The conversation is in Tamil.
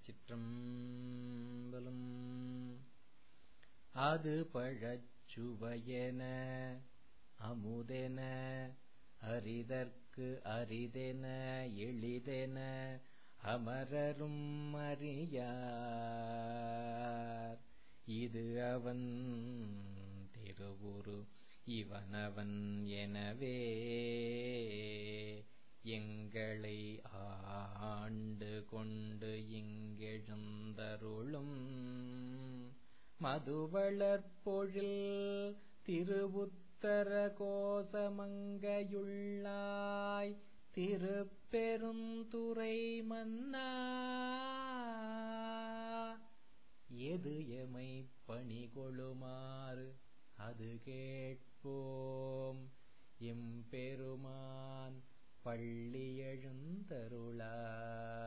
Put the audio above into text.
திருச்சிற்றம்பலம் அது பழச்சுவையென அமுதென அரிதற்கு அரிதென எளிதென அமரரும் அறியார் இது அவன் திருவுரு இவனவன் எனவே எங்களை ஆண்டு கொண்டு இங்கெழுந்தருளும் மதுவளர்பொழில் திருவுத்தர கோசமங்கையுள்ளாய் திருப்பெருந்துறை மன்னா எது எமை பணிகொளுமாறு அது கேட்போம் எம்பெருமான் பள்ளி எழுந்தருளாய்